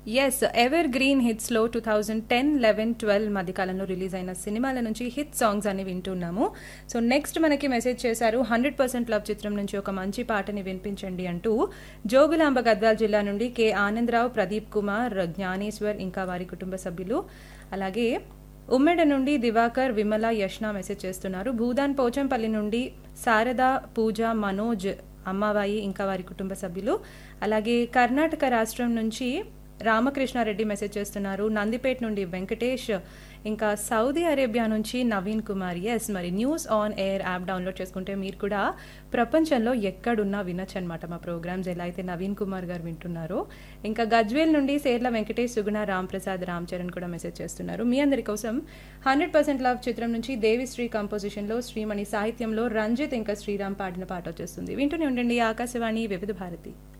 yes evergreen hits లో two thousand ten eleven twelve మధ్యకాలంలో release అయిన సినిమాల నుంచి హిట్ సాంగ్స్ అని వింటున్నాము సో నెక్స్ట్ మనకి మెసేజ్ చేశారు హండ్రెడ్ పర్సెంట్ లవ్ చిత్రం నుంచి ఒక మంచి పాటని వినిపించండి అంటూ జోగులాంబ గద్వాల్ జిల్లా నుండి కె ఆనందరావు ప్రదీప్ కుమార్ జ్ఞానేశ్వర్ ఇంకా వారి కుటుంబ సభ్యులు అలాగే ఉమ్మెడ నుండి దివాకర్ విమల యష్ణ మెసేజ్ చేస్తున్నారు భూదాన్ పోచంపల్లి నుండి శారద పూజ మనోజ్ అమ్మాబాయి ఇంకా వారి కుటుంబ సభ్యులు అలాగే కర్ణాటక రాష్ట్రం నుంచి రామకృష్ణారెడ్డి మెసేజ్ చేస్తున్నారు నందిపేట నుండి వెంకటేష్ ఇంకా సౌదీ అరేబియా నుంచి నవీన్ కుమార్ ఎస్ మరి news on air app download చేసుకుంటే మీరు కూడా ప్రపంచంలో ఎక్కడున్నా వినొచ్చు అనమాట మా ప్రోగ్రామ్స్ ఎలా అయితే నవీన్ కుమార్ గారు వింటున్నారో ఇంకా గజ్వేల్ నుండి సేర్ల వెంకటేష్ సుగుణ రామ్ ప్రసాద్ రామ్ చరణ్ కూడా మెసేజ్ చేస్తున్నారు మీ అందరి కోసం హండ్రెడ్ పర్సెంట్ లవ్ చిత్రం నుంచి దేవిశ్రీ కంపోజిషన్లో శ్రీమణి సాహిత్యంలో రంజిత్ ఇంకా శ్రీరామ్ పాడిన పాట వచ్చేస్తుంది వింటూనే ఉండండి ఆకాశవాణి వివిధ భారతి